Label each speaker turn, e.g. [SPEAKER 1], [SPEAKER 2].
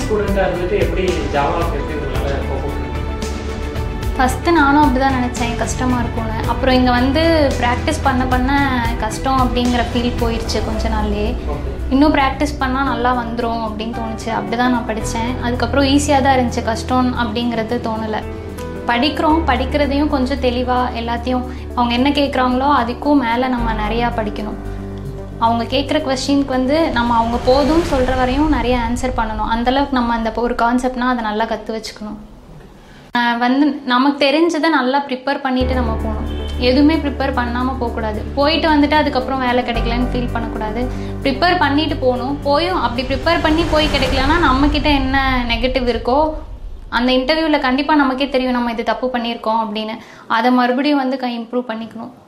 [SPEAKER 1] ஸ்டூடெண்ட்டாக இருந்துட்டு எப்படி ஜாவாவுக்கு எப்படி உங்களால் போக
[SPEAKER 2] ஃபஸ்ட்டு நானும் அப்படி தான் நினச்சேன் கஷ்டமாக இருக்கும்னு அப்புறம் இங்கே வந்து ப்ராக்டிஸ் பண்ண பண்ண கஷ்டம் அப்படிங்கிற ஃபீல் போயிடுச்சு கொஞ்ச நாள்லயே
[SPEAKER 1] ஓகே
[SPEAKER 2] இன்னும் ப்ராக்டிஸ் பண்ணால் நல்லா வந்துடும் அப்படின்னு தோணுச்சு அப்படி தான் நான் படித்தேன் அதுக்கப்புறம் ஈஸியாக தான் இருந்துச்சு கஷ்டம் அப்படிங்கிறது தோணலை படிக்கிறோம் படிக்கிறதையும் கொஞ்சம் தெளிவாக எல்லாத்தையும் அவங்க என்ன கேட்குறாங்களோ அதுக்கும் மேலே நம்ம நிறையா படிக்கணும் அவங்க கேட்குற கொஸ்டினுக்கு வந்து நம்ம அவங்க போதும்னு சொல்கிற வரையும் நிறைய ஆன்சர் பண்ணணும் அந்தளவுக்கு நம்ம அந்த ஒரு கான்செப்ட்னா அதை நல்லா கற்று வச்சுக்கணும் ஆஹ் வந்து நமக்கு தெரிஞ்சதை நல்லா ப்ரிப்பேர் பண்ணிட்டு நம்ம போகணும் எதுவுமே ப்ரிப்பேர் பண்ணாமல் போகக்கூடாது போயிட்டு வந்துட்டு அதுக்கப்புறம் வேலை கிடைக்கலன்னு ஃபீல் பண்ணக்கூடாது ப்ரிப்பேர் பண்ணிட்டு போகணும் போயும் அப்படி ப்ரிப்பேர் பண்ணி போய் கிடைக்கலன்னா நம்மக்கிட்ட என்ன நெகட்டிவ் இருக்கோ அந்த இன்டர்வியூவில் கண்டிப்பாக நமக்கே தெரியும் நம்ம இது தப்பு பண்ணியிருக்கோம் அப்படின்னு அதை மறுபடியும் வந்து இம்ப்ரூவ் பண்ணிக்கணும்